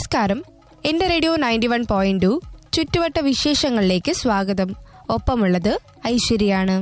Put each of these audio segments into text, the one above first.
നമസ്കാരം എന്റെ radio ninety one point two ചുറ്റുവട്ട വിശേഷങ്ങളിലേക്ക് സ്വാഗതം ഒപ്പമുള്ളത് ഐശ്വര്യാണ്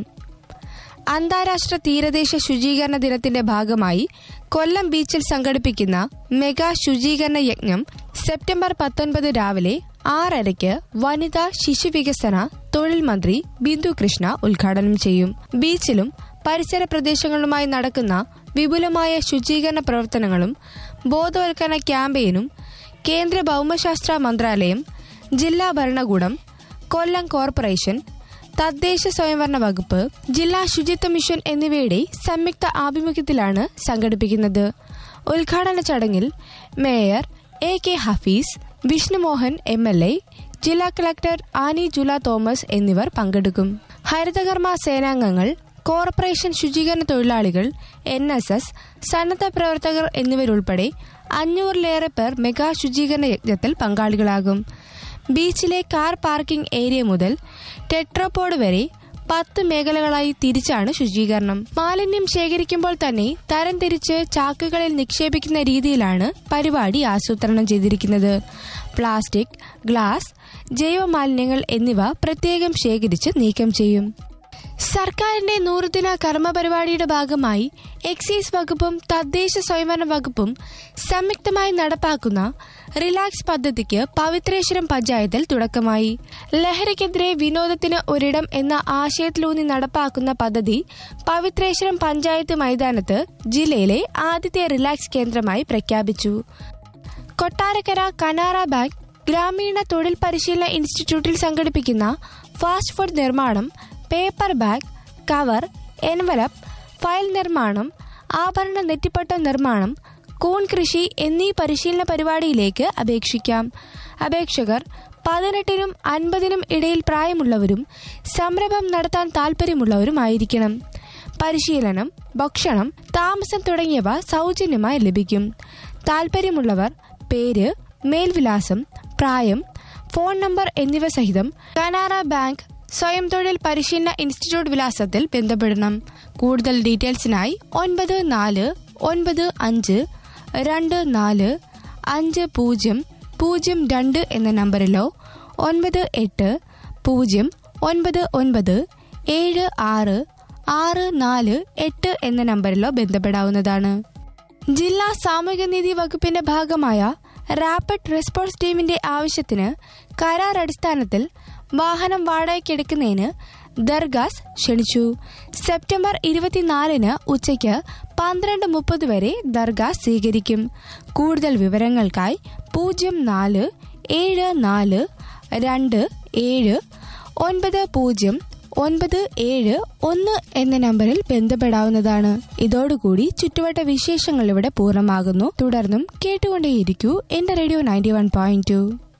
അന്താരാഷ്ട്ര തീരദേശ ശുചീകരണ ദിനത്തിന്റെ ഭാഗമായി കൊല്ലം ബീച്ചിൽ സംഘടിപ്പിക്കുന്ന മെഗാ ശുചീകരണ യജ്ഞം സെപ്റ്റംബർ പത്തൊൻപത് രാവിലെ ആറരയ്ക്ക് വനിതാ ശിശുവികസന തൊഴിൽ മന്ത്രി ബിന്ദു കൃഷ്ണ ഉദ്ഘാടനം ചെയ്യും ബീച്ചിലും പരിസര പ്രദേശങ്ങളുമായി നടക്കുന്ന വിപുലമായ ശുചീകരണ പ്രവർത്തനങ്ങളും ബോധവൽക്കരണ ക്യാമ്പയിനും കേന്ദ്ര ഭൗമശാസ്ത്ര മന്ത്രാലയം ജില്ലാ ഭരണകൂടം കൊല്ലം കോർപ്പറേഷൻ തദ്ദേശ സ്വയംഭരണ വകുപ്പ് ജില്ലാ ശുചിത്വ മിഷൻ എന്നിവയുടെ സംയുക്ത ആഭിമുഖ്യത്തിലാണ് സംഘടിപ്പിക്കുന്നത് ഉദ്ഘാടന ചടങ്ങിൽ mayor A K Hafeez Vishnumohan M L A ജില്ലാ കളക്ടർ ആനി ജുല തോമസ് എന്നിവർ പങ്കെടുക്കും ഹരിതകർമ്മ സേനാംഗങ്ങൾ കോർപ്പറേഷൻ ശുചീകരണ തൊഴിലാളികൾ എൻ എസ് എസ് സന്നദ്ധ പ്രവർത്തകർ എന്നിവരുൾപ്പെടെ അഞ്ഞൂറിലേറെ പേർ മെഗാ ശുചീകരണ യജ്ഞത്തിൽ പങ്കാളികളാകും ബീച്ചിലെ കാർ പാർക്കിംഗ് ഏരിയ മുതൽ ടെട്രോപോഡ് വരെ പത്ത് മേഖലകളായി തിരിച്ചാണ് ശുചീകരണം മാലിന്യം ശേഖരിക്കുമ്പോൾ തന്നെ തരംതിരിച്ച് ചാക്കുകളിൽ നിക്ഷേപിക്കുന്ന രീതിയിലാണ് പരിപാടി ആസൂത്രണം ചെയ്തിരിക്കുന്നത് പ്ലാസ്റ്റിക് ഗ്ലാസ് ജൈവ മാലിന്യങ്ങൾ എന്നിവ പ്രത്യേകം ശേഖരിച്ച് നീക്കം ചെയ്യും സർക്കാരിന്റെ നൂറുദിന കർമ്മ പരിപാടിയുടെ ഭാഗമായി എക്സൈസ് വകുപ്പും തദ്ദേശ സ്വയംഭരണ വകുപ്പും സംയുക്തമായി നടപ്പാക്കുന്ന റിലാക്സ് പദ്ധതിക്ക് പവിത്രേശ്വരം പഞ്ചായത്തിൽ തുടക്കമായി ലഹരിക്കെതിരെ വിനോദത്തിന് ഒരിടം എന്ന ആശയത്തിലൂന്നി നടപ്പാക്കുന്ന പദ്ധതി പവിത്രേശ്വരം പഞ്ചായത്ത് മൈതാനത്ത് ജില്ലയിലെ ആദ്യത്തെ റിലാക്സ് കേന്ദ്രമായി പ്രഖ്യാപിച്ചു കൊട്ടാരക്കര കനാറ ബാങ്ക് ഗ്രാമീണ തൊഴിൽ പരിശീലന ഇൻസ്റ്റിറ്റ്യൂട്ടിൽ സംഘടിപ്പിക്കുന്ന ഫാസ്റ്റ് ഫുഡ് നിർമ്മാണം paper bag cover envelope file നിർമ്മാണം ആഭരണ നെറ്റിപ്പട്ട നിർമ്മാണം കൂൺ കൃഷി എന്നീ പരിശീലന പരിപാടിയിലേക്ക് അപേക്ഷിക്കാം അപേക്ഷകർ പതിനെട്ടിനും അൻപതിനും ഇടയിൽ പ്രായമുള്ളവരും സംരംഭം നടത്താൻ താൽപ്പര്യമുള്ളവരുമായിരിക്കണം പരിശീലനം ഭക്ഷണം താമസം തുടങ്ങിയവ സൗജന്യമായി ലഭിക്കും താൽപ്പര്യമുള്ളവർ പേര് മേൽവിലാസം പ്രായം ഫോൺ നമ്പർ എന്നിവ സഹിതം കനാറ ബാങ്ക് സ്വയം തൊഴിൽ പരിശീലന ഇൻസ്റ്റിറ്റ്യൂട്ട് വിലാസത്തിൽ ബന്ധപ്പെടണം കൂടുതൽ ഡീറ്റെയിൽസിനായി ഒൻപത് നാല് ഒൻപത് അഞ്ച് രണ്ട് നാല് അഞ്ച് പൂജ്യം പൂജ്യം രണ്ട് എന്ന നമ്പറിലോ ഒൻപത് എട്ട് പൂജ്യം ഒൻപത് ഒൻപത് ഏഴ് ആറ് ആറ് നാല് എട്ട് എന്ന നമ്പറിലോ ബന്ധപ്പെടാവുന്നതാണ് ജില്ലാ സാമൂഹ്യനീതി വകുപ്പിന്റെ ഭാഗമായ റാപ്പിഡ് റെസ്പോൺസ് ടീമിന്റെ ആവശ്യത്തിന് കരാർ അടിസ്ഥാനത്തിൽ വാഹനം വാടകയ്ക്കെടുക്കുന്നതിന് ദർഗാസ് ക്ഷണിച്ചു സെപ്റ്റംബർ ഇരുപത്തിനാലിന് ഉച്ചയ്ക്ക് പന്ത്രണ്ട് മുപ്പത് വരെ ദർഗാസ് സ്വീകരിക്കും കൂടുതൽ വിവരങ്ങൾക്കായി പൂജ്യം നാല് ഏഴ് നാല് രണ്ട് ഏഴ് ഒൻപത് പൂജ്യം ഒൻപത് ഏഴ് ഒന്ന് എന്ന നമ്പറിൽ ബന്ധപ്പെടാവുന്നതാണ് ഇതോടുകൂടി ചുറ്റുവട്ട വിശേഷങ്ങൾ ഇവിടെ പൂർണ്ണമാകുന്നു തുടർന്നും കേട്ടുകൊണ്ടേയിരിക്കൂ എന്റെ radio ninety one point to